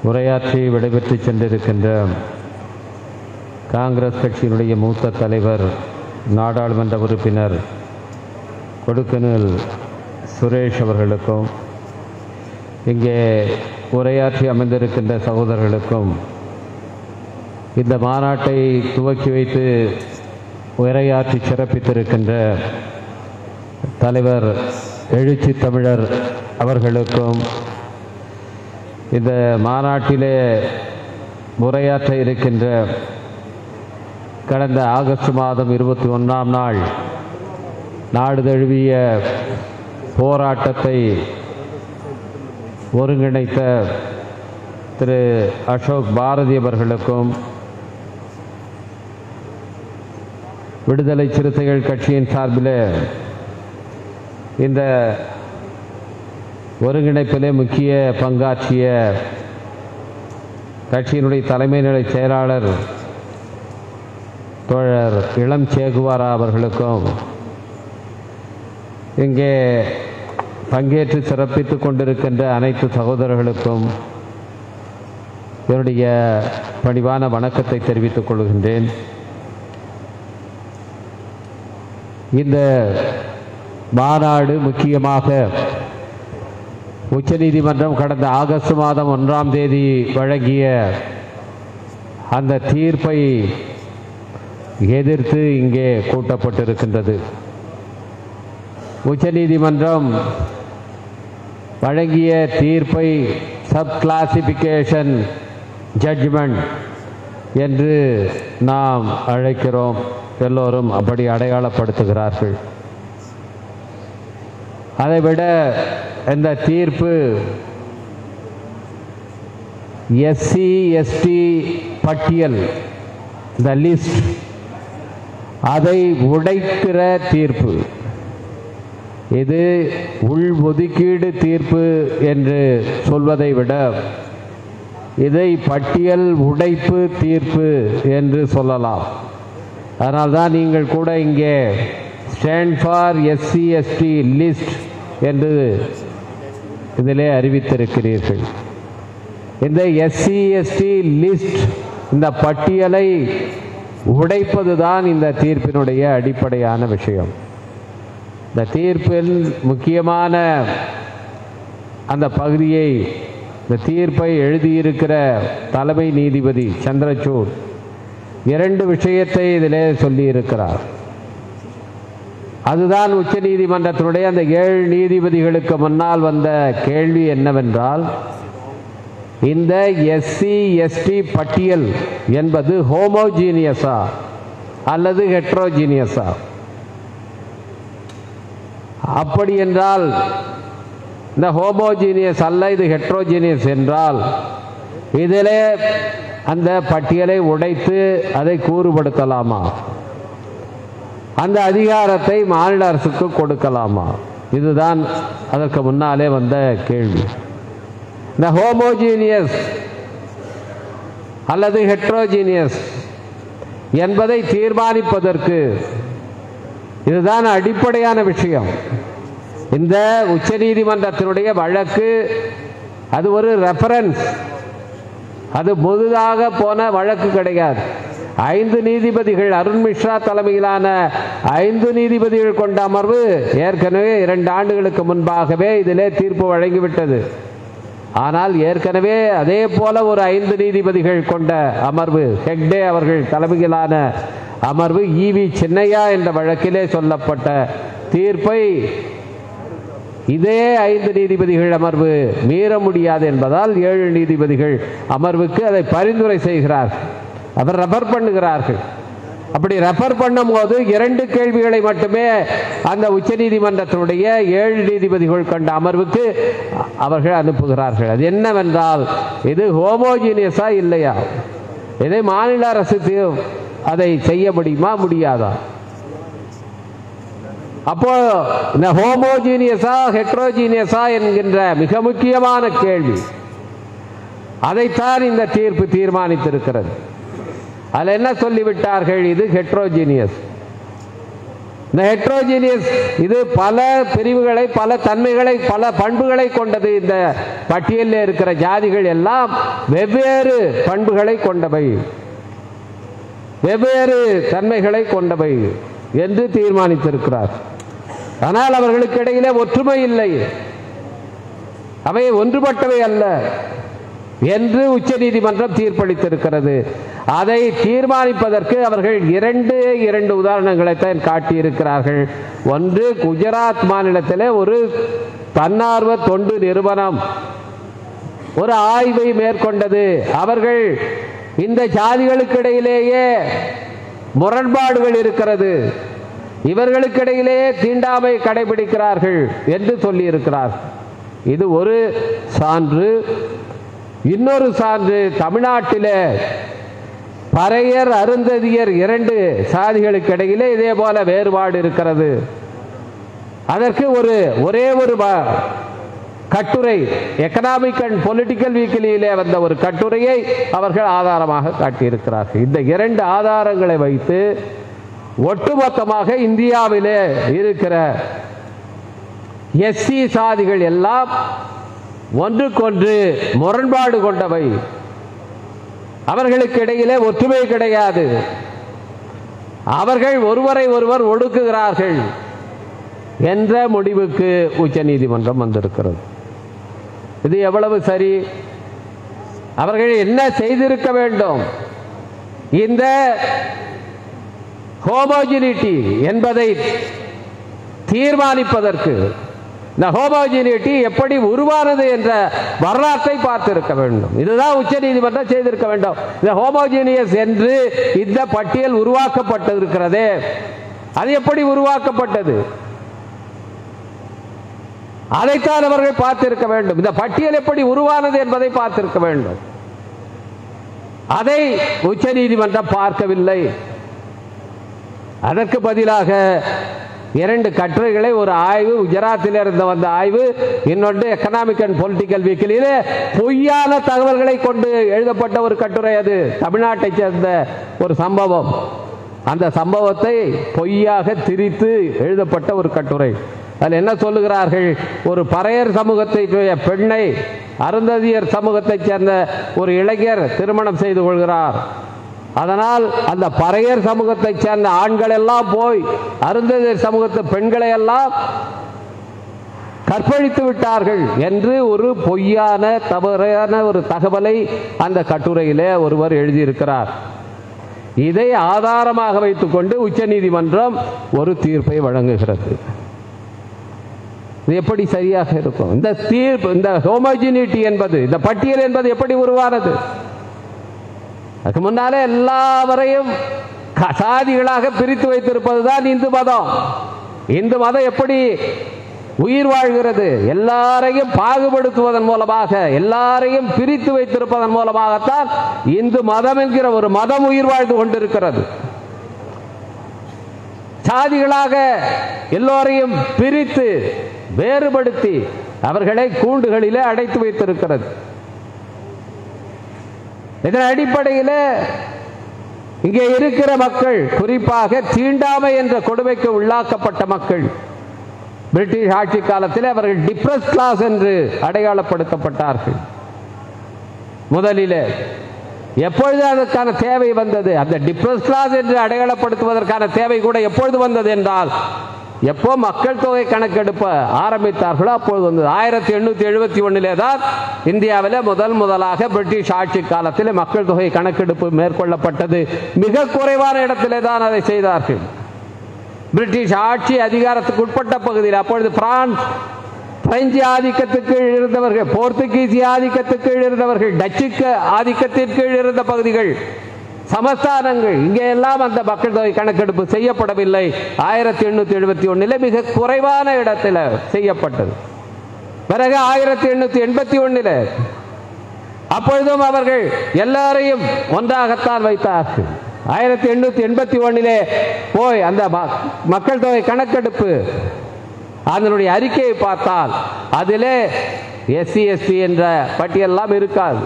உரையாற்றி விடைபெற்று சென்றிருக்கின்ற காங்கிரஸ் கட்சியினுடைய மூத்த தலைவர் நாடாளுமன்ற உறுப்பினர் கொடுக்கனில் சுரேஷ் அவர்களுக்கும் இங்கே உரையாற்றி அமைந்திருக்கின்ற சகோதரர்களுக்கும் இந்த மாநாட்டை துவக்கி வைத்து உரையாற்றி சிறப்பித்திருக்கின்ற தலைவர் எழுச்சி தமிழர் அவர்களுக்கும் இந்த மாநாட்டிலே உரையாற்ற இருக்கின்ற கடந்த ஆகஸ்ட் மாதம் இருபத்தி ஒன்றாம் நாள் நாடு தழுவிய போராட்டத்தை ஒருங்கிணைத்த திரு அசோக் பாரதி அவர்களுக்கும் விடுதலை சிறுத்தைகள் கட்சியின் சார்பில் இந்த ஒருங்கிணைப்பிலே முக்கிய பங்காற்றிய கட்சியினுடைய தலைமை நிலை செயலாளர் தோழர் இளம் சேகுவாரா அவர்களுக்கும் இங்கே பங்கேற்று சிறப்பித்துக் கொண்டிருக்கின்ற அனைத்து சகோதரர்களுக்கும் என்னுடைய பணிவான வணக்கத்தை தெரிவித்துக் கொள்கின்றேன் இந்த மாநாடு முக்கியமாக உச்சநீதிமன்றம் கடந்த ஆகஸ்ட் மாதம் ஒன்றாம் தேதி வழங்கிய அந்த தீர்ப்பை எதிர்த்து இங்கே கூட்டப்பட்டிருக்கின்றது உச்சநீதிமன்றம் வழங்கிய தீர்ப்பை சப் கிளாசிபிகேஷன் ஜட்ஜ்மெண்ட் என்று நாம் அழைக்கிறோம் எல்லோரும் அப்படி அடையாளப்படுத்துகிறார்கள் அதைவிட இந்த தீர்ப்பு எஸ்சி எஸ்டி பட்டியல் இந்த லிஸ்ட் அதை உடைக்கிற தீர்ப்பு இது உள் ஒதுக்கீடு தீர்ப்பு என்று சொல்வதை விட இதை பட்டியல் உடைப்பு தீர்ப்பு என்று சொல்லலாம் அதனால்தான் நீங்கள் கூட இங்கே stand for SC ST list என்று இதிலே அறிவித்திருக்கிறீர்கள் இந்த எஸ்சி எஸ்டி லிஸ்ட் இந்த பட்டியலை உடைப்பது தான் இந்த தீர்ப்பினுடைய அடிப்படையான விஷயம் இந்த தீர்ப்பில் முக்கியமான அந்த பகுதியை இந்த தீர்ப்பை எழுதியிருக்கிற தலைமை நீதிபதி சந்திரசூட் இரண்டு விஷயத்தை இதிலே சொல்லியிருக்கிறார் அதுதான் உச்ச நீதிமன்றத்தினுடைய அந்த ஏழு நீதிபதிகளுக்கு முன்னால் வந்த கேள்வி என்னவென்றால் இந்த எஸ்சி எஸ்டி பட்டியல் என்பது ஹோமோஜீனியஸா அல்லது ஹெட்ரோஜீனியஸா அப்படி என்றால் இந்த ஹோமோஜீனியஸ் அல்ல இது ஹெட்ரோஜீனியஸ் என்றால் இதிலே அந்த பட்டியலை உடைத்து அதை கூறுபடுத்தலாமா அந்த அதிகாரத்தை மாநில அரசுக்கு கொடுக்கலாமா இதுதான் அதற்கு முன்னாலே வந்த கேள்வி இந்த ஹோமோஜீனியஸ் அல்லது ஹெட்ரோஜீனியஸ் என்பதை தீர்மானிப்பதற்கு இதுதான் அடிப்படையான விஷயம் இந்த உச்சநீதிமன்றத்தினுடைய வழக்கு அது ஒரு ரெஃபரன்ஸ் அது முழுதாக போன வழக்கு கிடையாது ஐந்து நீதிபதிகள் அருண் மிஸ்ரா தலைமையிலான ஐந்து நீதிபதிகள் கொண்ட அமர்வு ஏற்கனவே இரண்டு ஆண்டுகளுக்கு முன்பாகவே இதிலே தீர்ப்பு வழங்கிவிட்டது ஆனால் ஏற்கனவே அதே போல ஒரு ஐந்து நீதிபதிகள் கொண்ட அமர்வு ஹெக்டே அவர்கள் தலைமையிலான அமர்வு ஈவி சின்னையா என்ற வழக்கிலே சொல்லப்பட்ட தீர்ப்பை இதே ஐந்து நீதிபதிகள் அமர்வு மீற முடியாது என்பதால் ஏழு நீதிபதிகள் அமர்வுக்கு அதை பரிந்துரை செய்கிறார்கள் அவர் ரெஃபர் பண்ணுகிறார்கள் அப்படி ரெஃபர் பண்ணும்போது இரண்டு கேள்விகளை மட்டுமே அந்த உச்சநீதிமன்றத்தினுடைய ஏழு நீதிபதிகள் கொண்ட அமர்வுக்கு அவர்கள் அனுப்புகிறார்கள் அது என்னவென்றால் இது ஹோமோஜீனியஸா இல்லையா இதை மாநில அரசு தீ- அதை செய்ய முடியுமா முடியாதா அப்போ இந்த ஹோமோஜீனியஸா ஹெட்ரோஜீனியஸா என்கின்ற மிக முக்கியமான கேள்வி அதைத்தான் இந்த தீர்ப்பு தீர்மானித்திருக்கிறது அதில் என்ன சொல்லிவிட்டார்கள் இது ஹெட்ரோஜீனியஸ் இந்த ஹெட்ரோஜீனியஸ் இது பல பிரிவுகளை பல தன்மைகளை பல பண்புகளை கொண்டது இந்த பட்டியலில் இருக்கிற ஜாதிகள் எல்லாம் வெவ்வேறு பண்புகளை கொண்டவை வெவ்வேறு தன்மைகளை கொண்டவை என்று தீர்மானித்திருக்கிறார் ஆனால் அவர்களுக்கு இடையிலே ஒற்றுமை இல்லை அவை ஒன்றுபட்டவை அல்ல என்று உச்சநீதிமன்றம் தீர்ப்பளித்திருக்கிறது அதை தீர்மானிப்பதற்கு அவர்கள் இரண்டு இரண்டு உதாரணங்களைத்தான் காட்டியிருக்கிறார்கள் ஒன்று குஜராத் மாநிலத்திலே ஒரு தன்னார்வ தொண்டு நிறுவனம் ஒரு ஆய்வை மேற்கொண்டது அவர்கள் இந்த ஜாதிகளுக்கு இடையிலேயே முரண்பாடுகள் இருக்கிறது இவர்களுக்கிடையிலேயே தீண்டாமை கடைபிடிக்கிறார்கள் என்று சொல்லியிருக்கிறார் இது ஒரு சான்று இன்னொரு சான்று தமிழ்நாட்டிலே பறையர் அருந்ததியர் இரண்டு சாதிகளுக்கு இடையிலே இதே போல வேறுபாடு இருக்கிறது அதற்கு ஒரு ஒரே ஒரு வ- கட்டுரை எக்கனாமிக் அண்ட் பொலிட்டிக்கல் வீக்கிலியிலே வந்த ஒரு கட்டுரையை அவர்கள் ஆதாரமாக காட்டியிருக்கிறார்கள் இந்த இரண்டு ஆதாரங்களை வைத்து ஒட்டுமொத்தமாக இந்தியாவிலே இருக்கிற எஸ்சி சாதிகள் எல்லாம் ஒன்றுக்கொன்று முரண்பாடு கொண்டவை அவர்களுக்கு இடையிலே ஒற்றுமை கிடையாது அவர்கள் ஒருவரை ஒருவர் ஒடுக்குகிறார்கள் என்ற முடிவுக்கு உச்சநீதிமன்றம் வந்திருக்கிறது இது எவ்வளவு சரி அவர்கள் என்ன செய்திருக்க வேண்டும் இந்த ஹோமோஜினிட்டி என்பதை தீர்மானிப்பதற்கு இந்த ஹோமோஜினிட்டி எப்படி உருவானது என்ற வரலாற்றை பார்த்திருக்க வேண்டும் இதுதான் உச்சநீதிமன்றம் செய்திருக்க வேண்டும் இந்த ஹோமோஜினியஸ் என்று இந்த பட்டியல் உருவாக்கப்பட்டிருக்கிறதே அது எப்படி உருவாக்கப்பட்டது அதைத்தான் அவர்கள் பார்த்திருக்க வேண்டும் இந்த பட்டியல் எப்படி உருவானது என்பதை பார்த்திருக்க வேண்டும் அதை உச்சநீதிமன்றம் பார்க்கவில்லை அதற்கு பதிலாக இரண்டு கட்டுரைகளை ஒரு ஆய்வு குஜராத்தில் இருந்து வந்த ஆய்வு இன்னொன்று எக்கனாமிக் அண்ட் பொலிட்டிக்கல் வீக்கிலே பொய்யான தகவல்களை கொண்டு எழுதப்பட்ட ஒரு கட்டுரை அது தமிழ்நாட்டைச் சேர்ந்த ஒரு சம்பவம் அந்த சம்பவத்தை பொய்யாக திரித்து எழுதப்பட்ட ஒரு கட்டுரை அதில் என்ன சொல்லுகிறார்கள் ஒரு பறையர் சமூகத்தை பெண்ணை அருந்ததியர் சமூகத்தைச் சேர்ந்த ஒரு இளைஞர் திருமணம் செய்து கொள்கிறார் அதனால் அந்த பறையர் சமூகத்தைச் சேர்ந்த ஆண்கள் எல்லாம் போய் அருந்ததியர் சமூகத்து பெண்களை எல்லாம் கற்பழித்து விட்டார்கள் என்று ஒரு பொய்யான தவறான ஒரு தகவலை அந்த கட்டுரையிலே ஒருவர் எழுதியிருக்கிறார் இதை ஆதாரமாக வைத்துக்கொண்டு உச்சநீதிமன்றம் ஒரு தீர்ப்பை வழங்குகிறது இது எப்படி சரியாக இருக்கும் இந்த தீர்ப்பு இந்த ஹோமோஜினிட்டி என்பது இந்த பட்டியல் என்பது எப்படி உருவானது அதுக்கு முன்னாலே எல்லாவரையும் க- சாதிகளாக பிரித்து வைத்திருப்பதுதான் இந்து மதம் இந்து மதம் எப்படி உயிர் வாழ்கிறது எல்லாரையும் பாகுபடுத்துவதன் மூலமாக எல்லாரையும் பிரித்து வைத்திருப்பதன் மூலமாகத்தான் இந்து மதம் என்கிற ஒரு மதம் உயிர் வாழ்ந்து கொண்டிருக்கிறது சாதிகளாக எல்லோரையும் பிரித்து வேறுபடுத்தி அவர்களை கூண்டுகளிலே அடைத்து வைத்திருக்கிறது இதன் அடிப்படையில் இங்கே இருக்கிற மக்கள் குறிப்பாக தீண்டாமை என்ற கொடுமைக்கு உள்ளாக்கப்பட்ட மக்கள் பிரிட்டிஷ் ஆட்சி காலத்தில் அவர்கள் டிப்ரஸ் கிளாஸ் என்று அடையாளப்படுத்தப்பட்டார்கள் முதலிலே எப்பொழுது அதற்கான தேவை வந்தது அந்த டிப்ரஸ் கிளாஸ் என்று அடையாளப்படுத்துவதற்கான தேவை கூட எப்பொழுது வந்தது என்றால் எப்போ மக்கள் தொகை கணக்கெடுப்ப ஆரம்பித்தார்களோ அப்பொழுது வந்தது ஆயிரத்தி எண்ணூத்தி எழுபத்தி ஒன்னிலே தான் இந்தியாவில் முதல் முதலாக பிரிட்டிஷ் ஆட்சி காலத்தில் மக்கள் தொகை கணக்கெடுப்பு மேற்கொள்ளப்பட்டது மிக குறைவான இடத்திலே தான் அதை செய்தார்கள் பிரிட்டிஷ் ஆட்சி அதிகாரத்துக்கு உட்பட்ட பகுதியில் அப்பொழுது பிரான்ஸ் பிரெஞ்சு ஆதிக்கத்துக்கு கீழ் இருந்தவர்கள் போர்த்துகீசிய ஆதிக்கத்துக்கு கீழ் இருந்தவர்கள் டச்சுக்கு ஆதிக்கத்திற்கு கீழ் இருந்த பகுதிகள் சமஸ்தானங்கள் இங்கே எல்லாம் அந்த மக்கள் தொகை கணக்கெடுப்பு செய்யப்படவில்லை ஆயிரத்தி எண்ணூத்தி எழுபத்தி ஒன்னில் மிக குறைவான இடத்துல செய்யப்பட்டது பிறகு ஆயிரத்தி எண்ணூத்தி எண்பத்தி ஒன்னில் அப்பொழுதும் அவர்கள் எல்லாரையும் ஒன்றாகத்தான் வைத்தார்கள் ஆயிரத்தி எண்ணூத்தி எண்பத்தி ஒன்னிலே போய் அந்த ம- மக்கள் தொகை கணக்கெடுப்பு அதனுடைய அறிக்கையை பார்த்தால் அதிலே எஸ்சி எஸ்டி என்ற பட்டியலெல்லாம் இருக்காது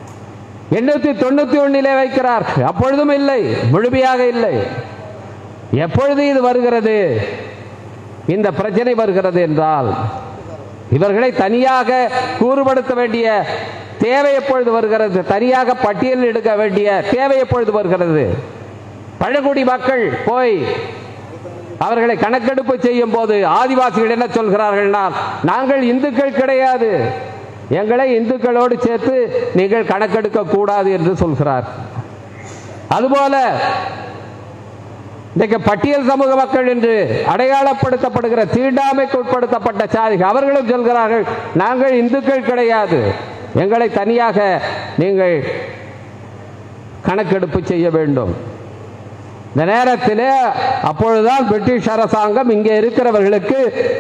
எண்ணூத்தி தொண்ணூத்தி ஒன்னிலே வைக்கிறார்கள் அப்பொழுதும் இல்லை முழுமையாக இல்லை எப்பொழுது இது வருகிறது இந்த பிரச்சனை வருகிறது என்றால் இவர்களை தனியாக கூறுபடுத்த வேண்டிய தேவை எப்பொழுது வருகிறது தனியாக பட்டியல் எடுக்க வேண்டிய தேவை எப்பொழுது வருகிறது பழங்குடி மக்கள் போய் அவர்களை கணக்கெடுப்பு செய்யும் போது ஆதிவாசிகள் என்ன சொல்கிறார்கள்னா நாங்கள் இந்துக்கள் கிடையாது எங்களை இந்துக்களோடு சேர்த்து நீங்கள் கணக்கெடுக்க கூடாது என்று சொல்கிறார் அதுபோல இன்றைக்கு பட்டியல் சமூக மக்கள் என்று அடையாளப்படுத்தப்படுகிற தீண்டாமைக்கு உட்படுத்தப்பட்ட சாதிகள் அவர்களும் சொல்கிறார்கள் நாங்கள் இந்துக்கள் கிடையாது எங்களை தனியாக நீங்கள் கணக்கெடுப்பு செய்ய வேண்டும் இந்த நேரத்தில் அப்பொழுதுதான் பிரிட்டிஷ் அரசாங்கம் இங்கே இருக்கிறவர்களுக்கு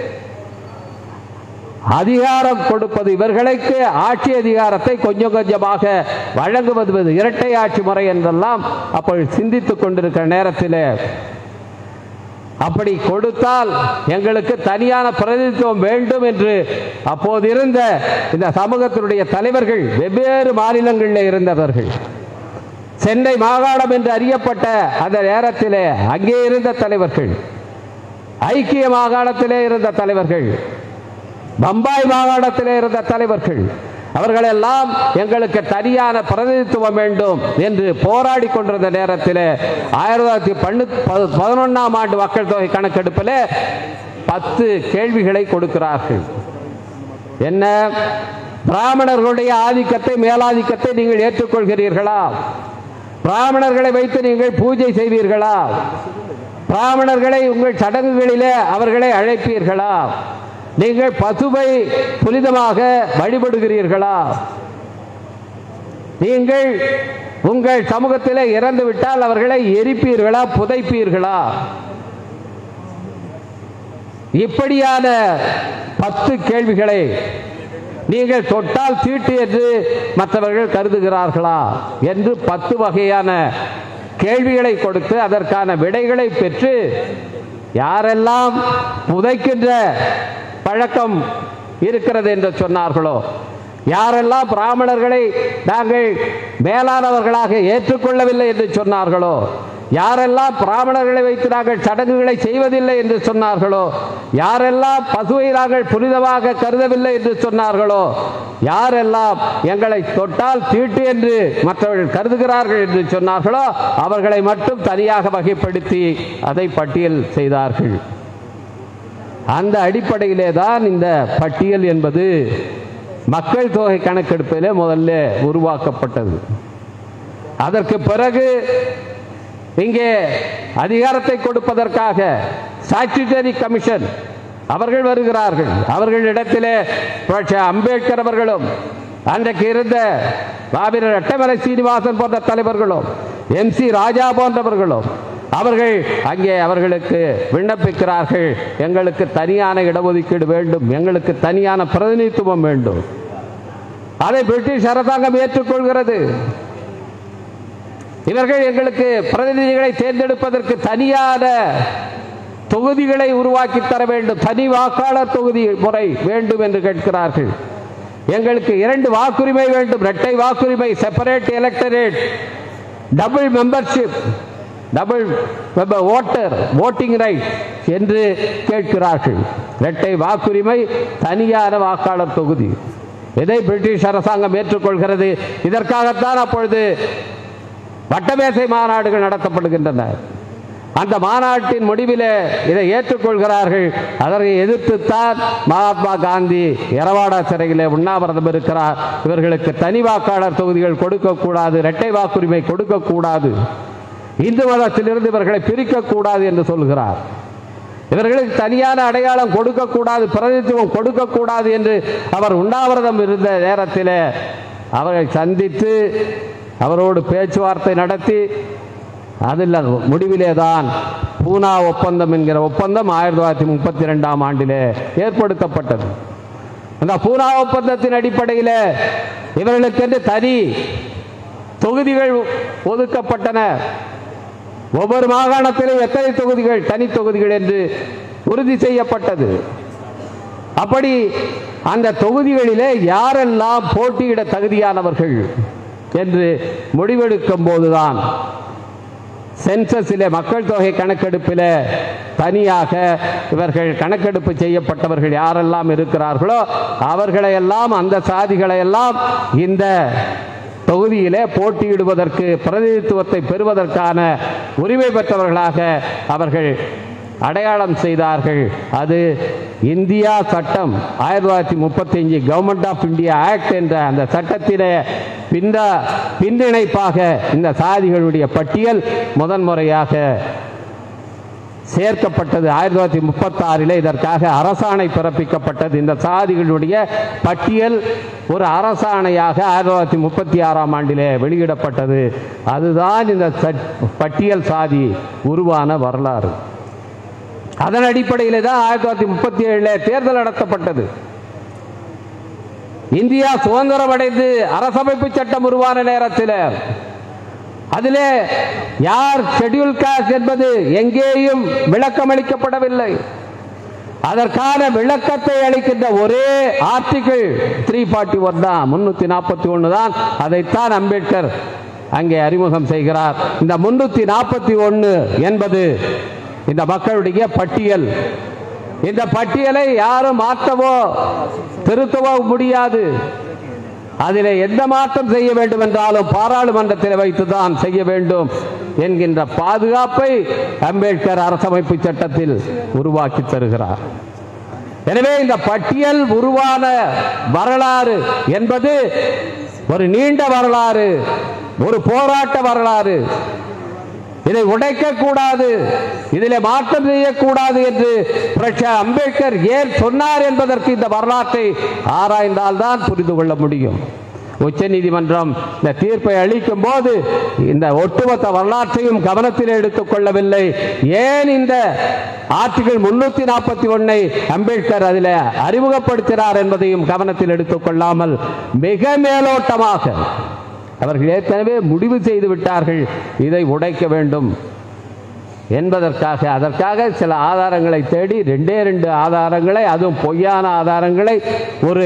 அதிகாரம் கொடுப்பது இவர்களுக்கு ஆட்சி அதிகாரத்தை கொஞ்சம் கொஞ்சமாக வழங்குவது இரட்டை ஆட்சி முறை என்றெல்லாம் அப்பொழுது சிந்தித்துக் கொண்டிருக்கிற நேரத்தில் அப்படி கொடுத்தால் எங்களுக்கு தனியான பிரதிநிதித்துவம் வேண்டும் என்று அப்போது இருந்த இந்த சமூகத்தினுடைய தலைவர்கள் வெவ்வேறு மாநிலங்களில் இருந்தவர்கள் சென்னை மாகாணம் என்று அறியப்பட்ட அந்த நேரத்திலே அங்கே இருந்த தலைவர்கள் ஐக்கிய மாகாணத்திலே இருந்த தலைவர்கள் பம்பாய் மாகாணத்திலே இருந்த தலைவர்கள் அவர்களெல்லாம் எங்களுக்கு தனியான பிரதிநிதித்துவம் வேண்டும் என்று போராடி கொண்டிருந்த நேரத்தில் ஆயிரத்தி தொள்ளாயிரத்தி பண்ணு பதினொன்றாம் ஆண்டு மக்கள் தொகை கணக்கெடுப்பில் பத்து கேள்விகளை கொடுக்கிறார்கள் என்ன பிராமணர்களுடைய ஆதிக்கத்தை மேலாதிக்கத்தை நீங்கள் ஏற்றுக்கொள்கிறீர்களா பிராமணர்களை வைத்து நீங்கள் பூஜை செய்வீர்களா பிராமணர்களை உங்கள் சடங்குகளிலே அவர்களை அழைப்பீர்களா நீங்கள் பசுவை புனிதமாக வழிபடுகிறீர்களா நீங்கள் உங்கள் சமூகத்தில் இறந்து விட்டால் அவர்களை எரிப்பீர்களா புதைப்பீர்களா இப்படியான பத்து கேள்விகளை நீங்கள் தொட்டால் தீட்டு என்று மற்றவர்கள் கருதுகிறார்களா என்று பத்து வகையான கேள்விகளை கொடுத்து அதற்கான விடைகளை பெற்று யாரெல்லாம் புதைக்கின்ற பழக்கம் இருக்கிறது என்று சொன்னார்களோ யாரெல்லாம் பிராமணர்களை நாங்கள் மேலானவர்களாக ஏற்றுக்கொள்ளவில்லை என்று சொன்னார்களோ யாரெல்லாம் பிராமணர்களை வைத்து நாங்கள் சடங்குகளை செய்வதில்லை என்று சொன்னார்களோ யாரெல்லாம் பசுவை நாங்கள் புனிதமாக கருதவில்லை என்று சொன்னார்களோ யாரெல்லாம் எங்களை தொட்டால் தீட்டு என்று மற்றவர்கள் கருதுகிறார்கள் என்று சொன்னார்களோ அவர்களை மட்டும் தனியாக வகைப்படுத்தி அதை பட்டியல் செய்தார்கள் அந்த அடிப்படையிலே தான் இந்த பட்டியல் என்பது மக்கள் தொகை கணக்கெடுப்பிலே முதல்ல உருவாக்கப்பட்டது அதற்கு பிறகு இங்கே அதிகாரத்தை கொடுப்பதற்காக ஸ்டாச்சுட்டரி கமிஷன் அவர்கள் வருகிறார்கள் அவர்களிடத்திலே புரட்சி அம்பேத்கர் அவர்களும் அன்றைக்கு இருந்த பாபிர ரெட்டமலை சீனிவாசன் போன்ற தலைவர்களும் எம் சி ராஜா போன்றவர்களும் அவர்கள் அங்கே அவர்களுக்கு விண்ணப்பிக்கிறார்கள் எங்களுக்கு தனியான இடஒதுக்கீடு வேண்டும் எங்களுக்கு தனியான பிரதிநிதித்துவம் வேண்டும் அதை பிரிட்டிஷ் அரசாங்கம் ஏற்றுக்கொள்கிறது இவர்கள் எங்களுக்கு பிரதிநிதிகளை தேர்ந்தெடுப்பதற்கு தனியான தொகுதிகளை உருவாக்கி தர வேண்டும் தனி வாக்காளர் தொகுதி முறை வேண்டும் என்று கேட்கிறார்கள் எங்களுக்கு இரண்டு வாக்குரிமை வேண்டும் இரட்டை வாக்குரிமை separate electorate double membership double voter voting right என்று கேட்கிறார்கள் இரட்டை வாக்குரிமை தனியான வாக்காளர் தொகுதி இதை பிரிட்டிஷ் அரசாங்கம் ஏற்றுக்கொள்கிறது இதற்காகத்தான் அப்பொழுது வட்டமேசை மாநாடுகள் நடத்தப்படுகின்றன அந்த மாநாட்டின் முடிவில் இதை ஏற்றுக்கொள்கிறார்கள் அதனை எதிர்த்துத்தான் மகாத்மா காந்தி எரவாடா சிறையிலே உண்ணாவிரதம் இருக்கிறார் இவர்களுக்கு தனி வாக்காளர் தொகுதிகள் கொடுக்கக்கூடாது இரட்டை வாக்குரிமை கொடுக்கக்கூடாது இந்து மதத்திலிருந்து இவர்களை பிரிக்கக்கூடாது என்று சொல்கிறார் இவர்களுக்கு தனியான அடையாளம் கொடுக்கக்கூடாது பிரதித்துவம் கொடுக்கக்கூடாது என்று அவர் உண்ணாவிரதம் இருந்த நேரத்தில் அவரை சந்தித்து அவரோடு பேச்சுவார்த்தை நடத்தி அதில் முடிவிலே தான் பூனா ஒப்பந்தம் என்கிற ஒப்பந்தம் ஆயிரத்தி தொள்ளாயிரத்தி முப்பத்தி ரெண்டாம் ஆண்டிலே ஏற்படுத்தப்பட்டது அந்த பூனா ஒப்பந்தத்தின் அடிப்படையில் இவர்களுக்கென்று தனி தொகுதிகள் ஒதுக்கப்பட்டன ஒவ்வொரு மாகாணத்திலும் எத்தனை தொகுதிகள் தனி தொகுதிகள் என்று உறுதி செய்யப்பட்டது அப்படி அந்த தொகுதிகளிலே யாரெல்லாம் போட்டியிட தகுதியானவர்கள் என்று முடிவெடுக்கும் போதுதான் சென்சஸிலே மக்கள் தொகை கணக்கெடுப்பில் தனியாக இவர்கள் கணக்கெடுப்பு செய்யப்பட்டவர்கள் யாரெல்லாம் இருக்கிறார்களோ அவர்களையெல்லாம் அந்த சாதிகளையெல்லாம் இந்த தொகுதியிலே போட்டியிடுவதற்கு பிரதிநிதித்துவத்தை பெறுவதற்கான உரிமை பெற்றவர்களாக அவர்கள் அடையாளம் செய்தார்கள் அது இந்தியா சட்டம் ஆயிரத்தி தொள்ளாயிரத்தி முப்பத்தி அஞ்சு கவர்மெண்ட் ஆஃப் இந்தியா ஆக்ட் என்ற அந்த சட்டத்திலே பின்ன பின்னிணைப்பாக இந்த சாதிகளுடைய பட்டியல் முதன்முறையாக சேர்க்கப்பட்டது ஆயிரத்தி தொள்ளாயிரத்தி முப்பத்தி ஆறில் இதற்காக அரசாணை பிறப்பிக்கப்பட்டது இந்த சாதிகளுடைய பட்டியல் ஒரு அரசாணையாக ஆயிரத்தி தொள்ளாயிரத்தி முப்பத்தி ஆறாம் ஆண்டிலே வெளியிடப்பட்டது அதுதான் இந்த சட்- பட்டியல் சாதி உருவான வரலாறு அதன் அடிப்படையில் தான் ஆயிரத்தி தொள்ளாயிரத்தி முப்பத்தி ஏழுல தேர்தல் நடத்தப்பட்டது இந்தியா சுதந்திரம் அடைந்து அரசமைப்பு சட்டம் உருவான நேரத்தில் அதிலே யார் ஷெட்யூல் காஸ்ட் என்பது எங்கேயும் விளக்கம் அளிக்கப்படவில்லை அதற்கான விளக்கத்தை அளிக்கின்ற ஒரே ஆர்டிகிள் த்ரீ ஃபார்ட்டி ஒன் தான் முன்னூத்தி நாற்பத்தி ஒன்று தான் அதைத்தான் அம்பேத்கர் அங்கே அறிமுகம் செய்கிறார் இந்த முன்னூத்தி நாற்பத்தி ஒன்று என்பது இந்த மக்களுடைய பட்டியல் இந்த பட்டியலை யாரும் மாற்றவோ திருத்தவோ முடியாது அதிலே எந்த மாற்றம் செய்ய வேண்டும் என்றாலும் பாராளுமன்றத்தில் வைத்துதான் செய்ய வேண்டும் என்கின்ற பாதுகாப்பை அம்பேத்கர் அரசமைப்பு சட்டத்தில் உருவாக்கி தருகிறார் எனவே இந்த பட்டியல் உருவான வரலாறு என்பது ஒரு நீண்ட வரலாறு ஒரு போராட்ட வரலாறு இதை உடைக்க கூடாது இதிலே மாற்றம் செய்யக்கூடாது என்று புரட்சி அம்பேத்கர் ஏன் சொன்னார் என்பதற்கு இந்த வரலாற்றை ஆராய்ந்தால்தான் புரிந்து கொள்ள முடியும் உச்ச நீதிமன்றம் இந்த தீர்ப்பை அளிக்கும் போது இந்த ஒட்டுமொத்த வரலாற்றையும் கவனத்தில் எடுத்துக் கொள்ளவில்லை ஏன் இந்த ஆர்டிகிள் முன்னூத்தி நாற்பத்தி ஒன்னை அம்பேத்கர் அதில் அறிமுகப்படுத்தினார் என்பதையும் கவனத்தில் எடுத்துக் கொள்ளாமல் மிக மேலோட்டமாக அவர்கள் ஏற்கனவே முடிவு செய்து விட்டார்கள் இதை உடைக்க வேண்டும் என்பதற்காக அதற்காக சில ஆதாரங்களை தேடி ரெண்டே ரெண்டு ஆதாரங்களை அதுவும் பொய்யான ஆதாரங்களை ஒரு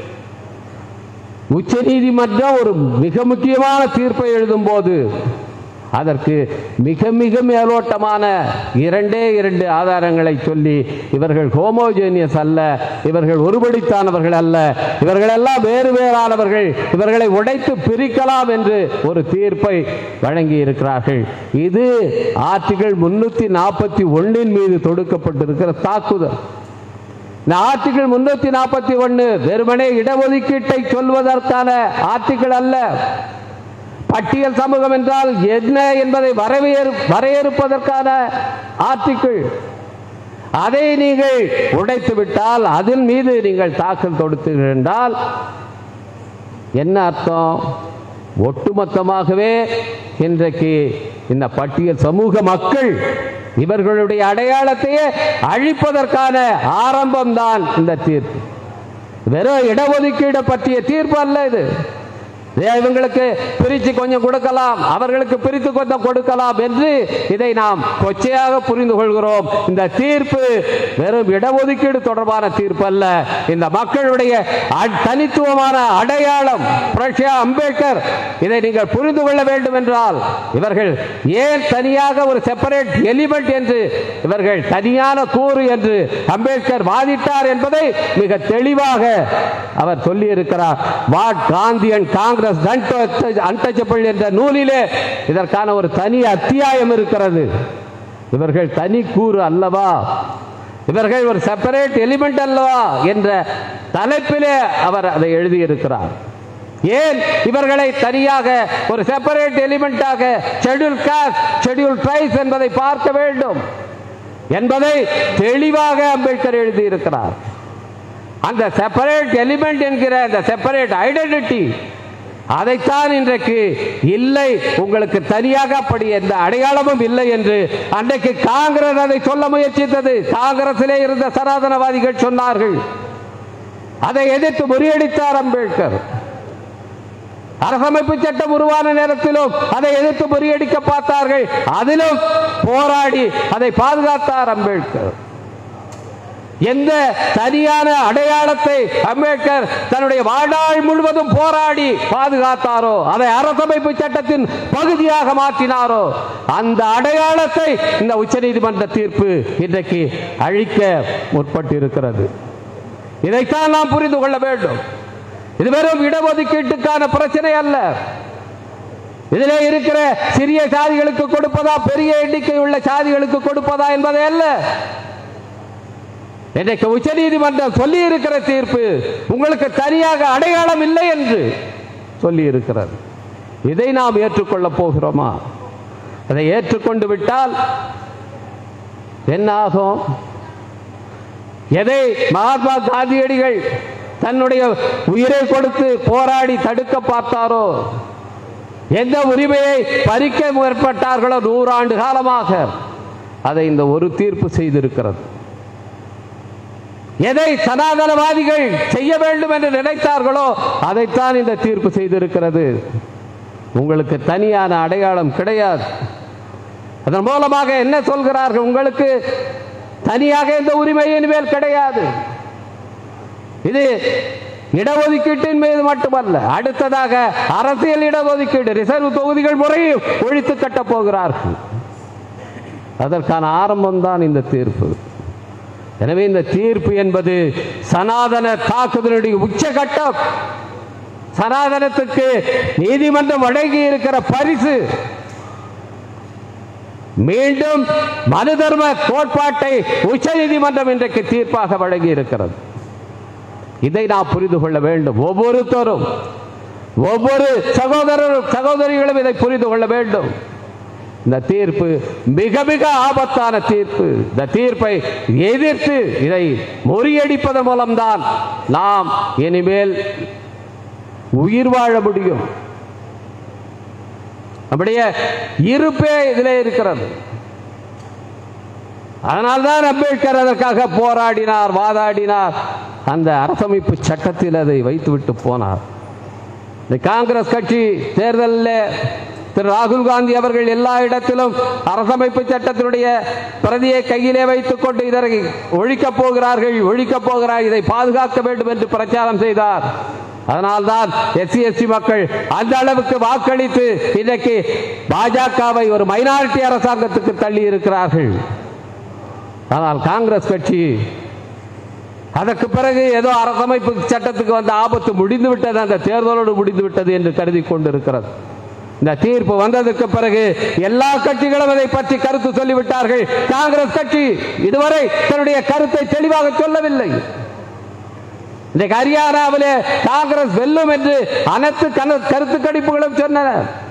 உச்சநீதிமன்றம் ஒரு மிக முக்கியமான தீர்ப்பை எழுதும் போது அதற்கு மிக மிக மேலோட்டமான இரண்டே இரண்டு ஆதாரங்களை சொல்லி இவர்கள் ஹோமோஜேனியஸ் அல்ல இவர்கள் ஒருபடித்தானவர்கள் அல்ல இவர்கள் எல்லாம் வேறு வேறானவர்கள் இவர்களை உடைத்து பிரிக்கலாம் என்று ஒரு தீர்ப்பை வழங்கி இருக்கிறார்கள் இது ஆர்டிகிள் முன்னூத்தி நாற்பத்தி ஒன்னின் மீது தொடுக்கப்பட்டிருக்கிற தாக்குதல் இந்த ஆர்டிகிள் முன்னூத்தி நாற்பத்தி ஒன்னு வெறுமனே இடஒதுக்கீட்டை சொல்வதற்கான ஆர்டிகிள் அல்ல பட்டியல் சமூகம் என்றால் என்ன என்பதை வரையறு வரையறுப்பதற்கான ஆர்டிகிள் அதை நீங்கள் உடைத்து விட்டால் அதன் மீது நீங்கள் தாக்கல் தொடுத்தீர்கள் என்றால் என்ன அர்த்தம் ஒட்டுமொத்தமாகவே இன்றைக்கு இந்த பட்டியல் சமூக மக்கள் இவர்களுடைய அடையாளத்தையே அழிப்பதற்கான ஆரம்பம்தான் இந்த தீர்ப்பு வெறும் இடஒதுக்கீடு பற்றிய தீர்ப்பு அல்ல இது ஏன் இவங்களுக்கு பிரித்து கொஞ்சம் கொடுக்கலாம் அவர்களுக்கு பிரித்து கொஞ்சம் கொடுக்கலாம் என்று இதை நாம் கொச்சையாக புரிந்து கொள்கிறோம் இந்த தீர்ப்பு வெறும் இடஒதுக்கீடு தொடர்பான தீர்ப்பு அல்ல இந்த மக்களுடைய அ- தனித்துவமான அடையாளம் புரட்சியா அம்பேத்கர் இதை நீங்கள் புரிந்து கொள்ள வேண்டும் என்றால் இவர்கள் ஏன் தனியாக ஒரு செப்பரேட் எலிமெண்ட் என்று இவர்கள் தனியான கூறு என்று அம்பேத்கர் வாதிட்டார் என்பதை மிக தெளிவாக அவர் சொல்லி இருக்கிறார் what Gandhi and Congress untouchable என்ற நூலிலே இதற்கான ஒரு தனி அத்தியாயம் இருக்கிறது இவர்கள் தனி கூறு அல்லவா இவர்கள் ஒரு செப்பரேட் எலிமெண்ட் அல்லவா என்ற தலைப்பிலே அவர் அதை எழுதியிருக்கிறார் ஏன் இவர்களை தனியாக ஒரு செப்பரேட் எலிமெண்டாக ஷெட்யூல் காஸ்ட் ஷெட்யூல் ட்ரைஸ் என்பதை பார்க்க வேண்டும் என்பதை தெளிவாக அம்பேத்கர் எழுதியிருக்கிறார் அந்த செப்பரேட் எலிமெண்ட் என்கிற அந்த செப்பரேட் ஐடென்டிட்டி அதைத்தான் இன்றைக்கு இல்லை உங்களுக்கு தனியாக அப்படி எந்த அடையாளமும் இல்லை என்று அன்றைக்கு காங்கிரஸ் அதை சொல்ல முயற்சித்தது காங்கிரசிலே இருந்த சனாதனவாதிகள் சொன்னார்கள் அதை எதிர்த்து முறியடித்தார் அம்பேத்கர் அரசமைப்பு சட்டம் உருவான நேரத்திலும் அதை எதிர்த்து முறியடிக்க பார்த்தார்கள் அதிலும் போராடி அதை பாதுகாத்தார் அம்பேத்கர் எந்த சரியான அடையாளத்தை அம்பேத்கர் தன்னுடைய வாழ்நாள் முழுவதும் போராடி பாதுகாத்தாரோ அதை அரசமைப்பு சட்டத்தின் பகுதியாக மாற்றினாரோ அந்த அடையாளத்தை இந்த உச்சநீதிமன்ற தீர்ப்பு இன்றைக்கு அழிக்க முற்பட்டு இருக்கிறது இதைத்தான் நாம் புரிந்து கொள்ள வேண்டும் இது வெறும் இடஒதுக்கீட்டுக்கான பிரச்சனை அல்ல இதிலே இருக்கிற சிறிய சாதிகளுக்கு கொடுப்பதா பெரிய எண்ணிக்கை உள்ள சாதிகளுக்கு கொடுப்பதா என்பதை அல்ல இன்றைக்கு உச்சநீதிமன்றம் சொல்லி இருக்கிற தீர்ப்பு உங்களுக்கு தனியாக அடையாளம் இல்லை என்று சொல்லி இருக்கிறது இதை நாம் ஏற்றுக்கொள்ளப் போகிறோமா அதை ஏற்றுக்கொண்டு விட்டால் என்ன ஆகும் எதை மகாத்மா காந்தியடிகள் தன்னுடைய உயிரை கொடுத்து போராடி தடுக்க பார்த்தாரோ எந்த உரிமையை பறிக்க முற்பட்டார்களோ நூறாண்டு காலமாக அதை இந்த ஒரு தீர்ப்பு செய்திருக்கிறது எதை சனாதனவாதிகள் செய்ய வேண்டும் என்று நினைத்தார்களோ அதைத்தான் இந்த தீர்ப்பு செய்திருக்கிறது உங்களுக்கு தனியான அடையாளம் கிடையாது அதன் மூலமாக என்ன சொல்கிறார்கள் உங்களுக்கு தனியாக எந்த உரிமை இனிமேல் கிடையாது இது இடஒதுக்கீட்டின் மீது மட்டுமல்ல அடுத்ததாக அரசியல் இடஒதுக்கீடு ரிசர்வ் தொகுதிகள் முறையும் ஒழித்து கட்டப் போகிறார்கள் அதற்கான ஆரம்பம் தான் இந்த தீர்ப்பு எனவே இந்த தீர்ப்பு என்பது சனாதன தாக்குதலுடைய உச்சகட்டம் சனாதனத்துக்கு நீதிமன்றம் வழங்கி இருக்கிற பரிசு மீண்டும் மனு தர்ம கோட்பாட்டை உச்ச நீதிமன்றம் இன்றைக்கு தீர்ப்பாக வழங்கி இருக்கிறது இதை நாம் புரிந்து கொள்ள வேண்டும் ஒவ்வொருத்தரும் ஒவ்வொரு சகோதரரும் சகோதரிகளும் இதை புரிந்து கொள்ள வேண்டும் இந்த தீர்ப்பு மிக மிக ஆபத்தான தீர்ப்பு இந்த தீர்ப்பை எதிர்த்து இதை முறியடிப்பதன் மூலம்தான் நாம் இனிமேல் உயிர் வாழ முடியும் நம்முடைய இருப்பே இதிலே இருக்கிறது அதனால்தான் அம்பேத்கர் அதற்காக போராடினார் வாதாடினார் அந்த அரசமைப்பு சட்டத்தில் அதை வைத்துவிட்டு போனார் இந்த காங்கிரஸ் கட்சி தேர்தலில் திரு ராகுல் காந்தி அவர்கள் எல்லா இடத்திலும் அரசமைப்பு சட்டத்தினுடைய பிரதியை கையிலே வைத்துக் கொண்டு இதனை ஒழிக்கப் போகிறார்கள் ஒழிக்கப் போகிறார் இதை பாதுகாக்க வேண்டும் என்று பிரச்சாரம் செய்தார் அதனால்தான் எஸ்சி எஸ்டி மக்கள் அந்த அளவுக்கு வாக்களித்து இன்றைக்கு பாஜகவை ஒரு மைனாரிட்டி அரசாங்கத்துக்கு தள்ளி இருக்கிறார்கள் ஆனால் காங்கிரஸ் கட்சி அதற்கு பிறகு ஏதோ அரசமைப்பு சட்டத்துக்கு வந்த ஆபத்து முடிந்து விட்டது அந்த தேர்தலோடு முடிந்து விட்டது என்று கருதி கொண்டிருக்கிறது இந்த தீர்ப்பு வந்ததற்கு பிறகு எல்லா கட்சிகளும் அதை பற்றி கருத்து சொல்லிவிட்டார்கள் காங்கிரஸ் கட்சி இதுவரை தன்னுடைய கருத்தை தெளிவாக சொல்லவில்லை இன்றைக்கு ஹரியானாவிலே காங்கிரஸ் வெல்லும் என்று அனைத்து கன- கருத்து கணிப்புகளும் சொன்னன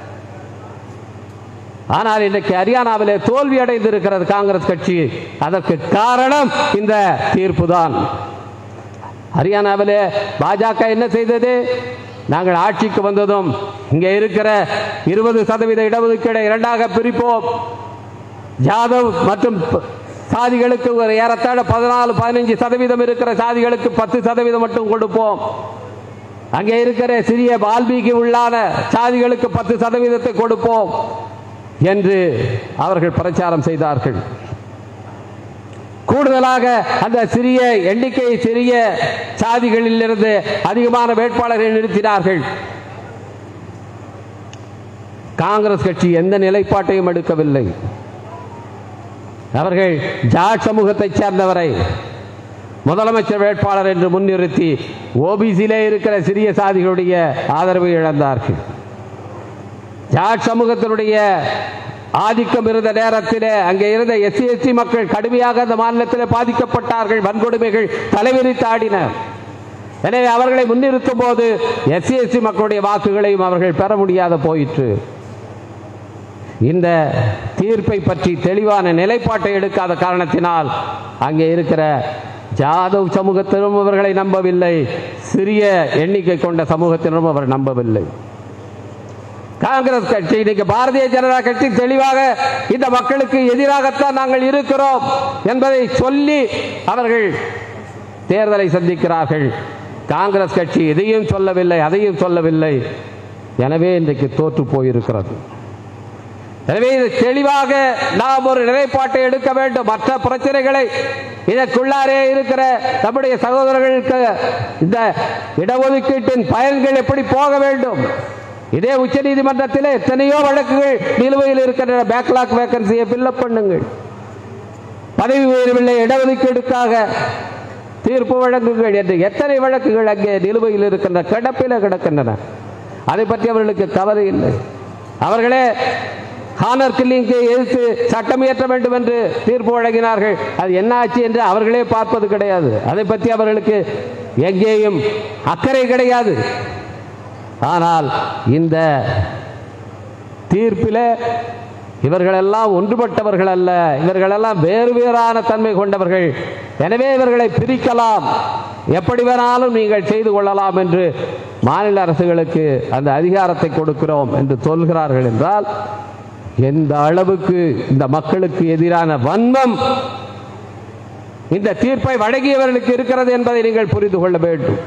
ஆனால் இன்னைக்கு ஹரியானாவிலே தோல்வி அடைந்திருக்கிறது காங்கிரஸ் கட்சி அதற்கு காரணம் இந்த தீர்ப்பு தான் ஹரியானாவிலே பாஜக என்ன செய்தது நாங்கள் ஆட்சிக்கு வந்ததும் இங்கே இருக்கிற இருபது சதவீத இடஒதுக்கீடை இரண்டாக பிரிப்போம் ஜாதவ் மற்றும் ப- சாதிகளுக்கு ஒரு ஏறத்தாழ பதினாலு பதினஞ்சு சதவீதம் இருக்கிற சாதிகளுக்கு பத்து சதவீதம் மட்டும் கொடுப்போம் அங்கே இருக்கிற சிறிய வால்மீகி உள்ளான சாதிகளுக்கு பத்து சதவீதத்தை கொடுப்போம் என்று அவர்கள் பிரச்சாரம் செய்தார்கள் கூடுதலாக அந்த சிறிய எண்ணிக்கை சிறிய சாதிகளிலிருந்து அதிகமான வேட்பாளர்களை நிறுத்தினார்கள் காங்கிரஸ் கட்சி எந்த நிலைப்பாட்டையும் எடுக்கவில்லை அவர்கள் ஜாட் சமூகத்தைச் சேர்ந்தவரை முதலமைச்சர் வேட்பாளர் என்று முன்னிறுத்தி ஓபிசியிலே இருக்கிற சிறிய சாதிகளுடைய ஆதரவை இழந்தார்கள் ஜாட் சமூகத்தினுடைய ஆதிக்கம் இருந்த நேரத்திலே அங்கே இருந்த எஸ்சி எஸ்டி மக்கள் கடுமையாக அந்த மாநிலத்தில் பாதிக்கப்பட்டார்கள் வன்கொடுமைகள் தலைவிரித்தாடின எனவே அவர்களை முன்னிறுத்தும் போது எஸ்சி எஸ்டி மக்களுடைய வாக்குகளையும் அவர்கள் பெற முடியாத போயிற்று இந்த தீர்ப்பை பற்றி தெளிவான நிலைப்பாட்டை எடுக்காத காரணத்தினால் அங்கே இருக்கிற ஜாதவ் சமூகத்தினரும் அவர்களை நம்பவில்லை சிறிய எண்ணிக்கை கொண்ட சமூகத்தினரும் அவர் நம்பவில்லை காங்கிரஸ் கட்சி இன்னைக்கு பாரதிய ஜனதா கட்சி தெளிவாக இந்த மக்களுக்கு எதிராகத்தான் நாங்கள் இருக்கிறோம் என்பதை சொல்லி அவர்கள் தேர்தலை சந்திக்கிறார்கள் காங்கிரஸ் கட்சி இதையும் சொல்லவில்லை அதையும் சொல்லவில்லை எனவே இன்றைக்கு தோற்று போயிருக்கிறது எனவே இது தெளிவாக நாம் ஒரு நிலைப்பாட்டை எடுக்க வேண்டும் மற்ற பிரச்சனைகளை இதற்குள்ளாரே இருக்கிற நம்முடைய சகோதரர்களுக்கு இந்த இடஒதுக்கீட்டின் பயன்கள் எப்படி போக வேண்டும் இதே உச்ச நீதிமன்றத்தில் எத்தனையோ வழக்குகள் நிலுவையில் இருக்கின்ற பேக்லாக் வேகன்சியை ஃபில்லப் பண்ணுங்கள் பதவி உயர்வில்லை இடஒதுக்கீடுக்காக தீர்ப்பு வழங்குங்கள் என்று எத்தனை வழக்குகள் அங்கே நிலுவையில் இருக்கின்ற கிடப்பில கிடக்கின்றன அதை பற்றி அவர்களுக்கு கவலை இல்லை அவர்களே ஹானர் கில்லிங்கை எதிர்த்து சட்டம் இயற்ற வேண்டும் என்று தீர்ப்பு வழங்கினார்கள் அது என்ன ஆச்சு என்று அவர்களே பார்ப்பது கிடையாது அதை பற்றி அவர்களுக்கு எங்கேயும் அக்கறை கிடையாது ஆனால் இந்த தீர்ப்பில் இவர்களெல்லாம் ஒன்றுபட்டவர்கள் அல்ல இவர்களெல்லாம் வேறு வேறான தன்மை கொண்டவர்கள் எனவே இவர்களை பிரிக்கலாம் எப்படி வேணாலும் நீங்கள் செய்து கொள்ளலாம் என்று மாநில அரசுகளுக்கு அந்த அதிகாரத்தை கொடுக்கிறோம் என்று சொல்கிறார்கள் என்றால் எந்த அளவுக்கு இந்த மக்களுக்கு எதிரான வன்மம் இந்த தீர்ப்பை வழங்கியவர்களுக்கு இருக்கிறது என்பதை நீங்கள் புரிந்து கொள்ள வேண்டும்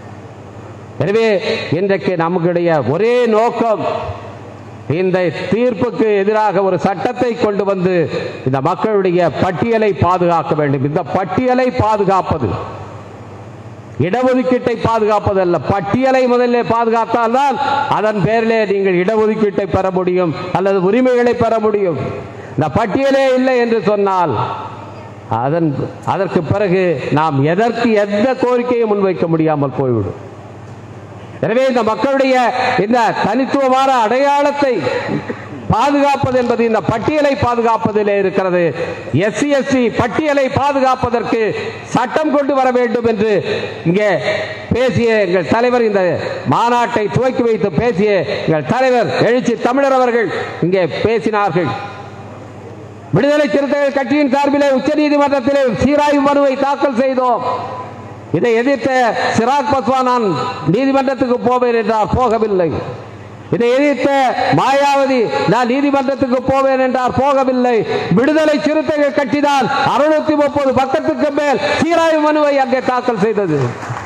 எனவே இன்றைக்கு நம்முடைய ஒரே நோக்கம் இந்த தீர்ப்புக்கு எதிராக ஒரு சட்டத்தை கொண்டு வந்து இந்த மக்களுடைய பட்டியலை பாதுகாக்க வேண்டும் இந்த பட்டியலை பாதுகாப்பது இடஒதுக்கீட்டை பாதுகாப்பதல்ல பட்டியலை முதல்ல பாதுகாத்தால்தான் அதன் பேரிலே நீங்கள் இடஒதுக்கீட்டை பெற முடியும் அல்லது உரிமைகளை பெற முடியும் இந்த பட்டியலே இல்லை என்று சொன்னால் அதன் அதற்கு பிறகு நாம் எதற்கு எந்த கோரிக்கையும் முன்வைக்க முடியாமல் போய்விடும் எனவே இந்த மக்களுடைய இந்த தனித்துவமான அடையாளத்தை பாதுகாப்பது என்பது இந்த பட்டியலை பாதுகாப்பதிலே இருக்கிறது எஸ்சி எஸ்சி பட்டியலை பாதுகாப்பதற்கு சட்டம் கொண்டு வர வேண்டும் என்று இங்கே பேசிய எங்கள் தலைவர் இந்த மாநாட்டை துவக்கி வைத்து பேசிய எங்கள் தலைவர் எழுச்சி தமிழர் அவர்கள் இங்கே பேசினார்கள் விடுதலை சிறுத்தைகள் கட்சியின் சார்பிலே உச்சநீதிமன்றத்திலே சீராய்வு மனுவை தாக்கல் செய்தோம் இதை எதிர்த்த சிராக் பஸ்வான் நான் நீதிமன்றத்துக்கு போவேன் என்றார் போகவில்லை இதை எதிர்த்த மாயாவதி நான் நீதிமன்றத்துக்கு போவேன் என்றார் போகவில்லை விடுதலை சிறுத்தைகள் கட்சிதான் அறுநூத்தி முப்பது பக்கத்துக்கு மேல் சீராய்வு மனுவை அங்கே தாக்கல் செய்தது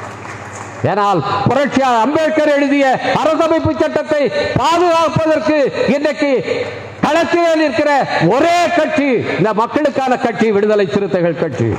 ஏனால் புரட்சியாளர் அம்பேத்கர் எழுதிய அரசமைப்பு சட்டத்தை பாதுகாப்பதற்கு இன்றைக்கு களத்தில் இருக்கிற ஒரே கட்சி இந்த மக்களுக்கான கட்சி விடுதலை சிறுத்தைகள் கட்சி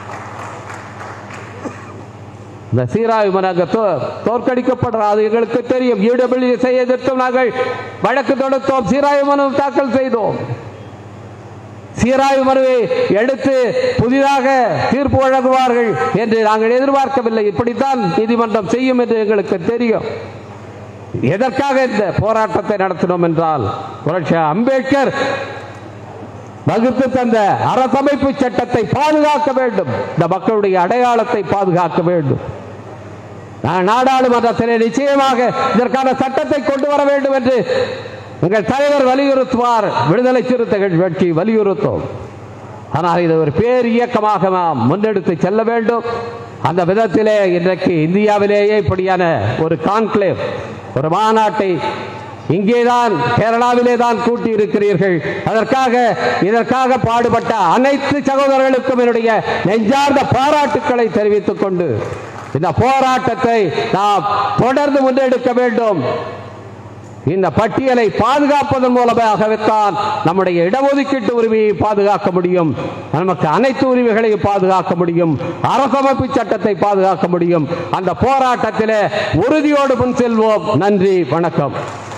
இந்த சீராய்வு மனங்க தோற்கடிக்கப்படுற அது எங்களுக்கு தெரியும் ஈடுபடி செய்ய எதிர்த்தும் நாங்கள் வழக்கு தொடுத்தோம் சீராய்வு மனு தாக்கல் செய்தோம் சீராய்வு மனுவை எடுத்து புதிதாக தீர்ப்பு வழங்குவார்கள் என்று நாங்கள் எதிர்பார்க்கவில்லை இப்படித்தான் நீதிமன்றம் செய்யும் என்று எங்களுக்கு தெரியும் எதற்காக இந்த போராட்டத்தை நடத்தினோம் என்றால் புரட்சி அம்பேத்கர் வகுத்து தந்த அரசமைப்பு சட்டத்தை பாதுகாக்க வேண்டும் இந்த மக்களுடைய அடையாளத்தை பாதுகாக்க வேண்டும் நான் நாடாளுமன்றத்திலே நிச்சயமாக இதற்கான சட்டத்தை கொண்டு வர வேண்டும் என்று எங்கள் தலைவர் வலியுறுத்துவார் விடுதலை சிறுத்தைகள் கட்சி வலியுறுத்தும் ஆனால் இது ஒரு பேர் இயக்கமாக நாம் முன்னெடுத்து செல்ல வேண்டும் அந்த விதத்திலே இன்றைக்கு இந்தியாவிலேயே இப்படியான ஒரு கான்க்ளேவ் ஒரு மாநாட்டை இங்கேதான் கேரளாவிலே தான் கூட்டி இருக்கிறீர்கள் அதற்காக இதற்காக பாடுபட்ட அனைத்து சகோதரர்களுக்கும் என்னுடைய நெஞ்சார்ந்த பாராட்டுக்களை தெரிவித்துக் கொண்டு இந்த போராட்டத்தை நாம் தொடர்ந்து முன்னெடுக்க வேண்டும் இந்த பட்டியலை பாதுகாப்பதன் மூலமாகத்தான் நம்முடைய இடஒதுக்கீட்டு உரிமையை பாதுகாக்க முடியும் நமக்கு அனைத்து உரிமைகளையும் பாதுகாக்க முடியும் அரசமைப்பு சட்டத்தை பாதுகாக்க முடியும் அந்த போராட்டத்திலே உறுதியோடு முன் செல்வோம் நன்றி வணக்கம்